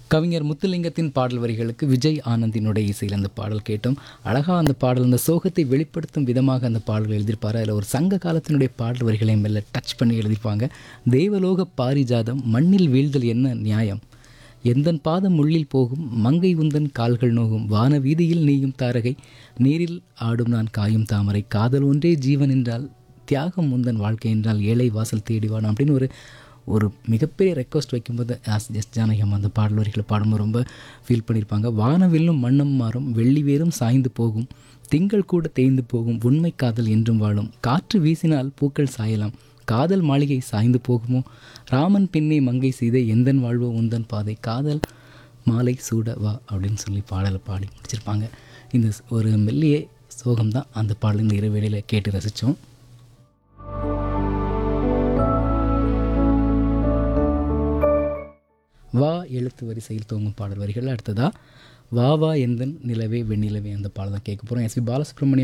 கவிஞர் முத்துலிங்கத்தின் பாடல் வரிகளுக்கு விஜய் ஆனந்தினுடைய இசையில் அந்த பாடல் கேட்டோம் அழகாக அந்த பாடல் அந்த சோகத்தை வெளிப்படுத்தும் விதமாக அந்த பாடல் எழுதியிருப்பார் அதில் ஒரு சங்க காலத்தினுடைய பாடல் வரிகளை மெல்ல டச் பண்ணி எழுதியிருப்பாங்க தேவலோக பாரிஜாதம் மண்ணில் வீழ்தல் என்ன நியாயம் எந்தன் பாதம் உள்ளில் போகும் மங்கை உந்தன் கால்கள் நோகும் வான வீதியில் நீயும் தாரகை நீரில் ஆடும் நான் காயும் தாமரை காதல் ஒன்றே ஜீவன் என்றால் தியாகம் முந்தன் வாழ்க்கை என்றால் ஏழை வாசல் தேடிவான் அப்படின்னு ஒரு ஒரு மிகப்பெரிய ரெக்வஸ்ட் வைக்கும்போது ஆஸ் எஸ் ஜானகம் அந்த பாடல் வரிகளை பாடும்போது ரொம்ப ஃபீல் பண்ணியிருப்பாங்க வானவில்லும் மண்ணும் மாறும் வெள்ளி வேரும் சாய்ந்து போகும் திங்கள் கூட தேய்ந்து போகும் உண்மை காதல் என்றும் வாழும் காற்று வீசினால் பூக்கள் சாயலாம் காதல் மாளிகை சாய்ந்து போகுமோ ராமன் பின்னே மங்கை செய்த எந்தன் வாழ்வோ உந்தன் பாதை காதல் மாலை சூட வா அப்படின்னு சொல்லி பாடலை பாடி முடிச்சிருப்பாங்க இந்த ஸ்- ஒரு மெல்லிய சோகம் தான் அந்த பாடல் இந்த இறைவேளையில் கேட்டு ரசித்தோம் வா எழுத்து வரிசையில் தோங்கும் பாடல் வரிகள் அடுத்ததா வா வா எந்தன் நிலவே வெண்ணிலவே அந்த பாடல் தான் கேட்க போகிறோம் எஸ்பி பாலசுப்ரமணியம்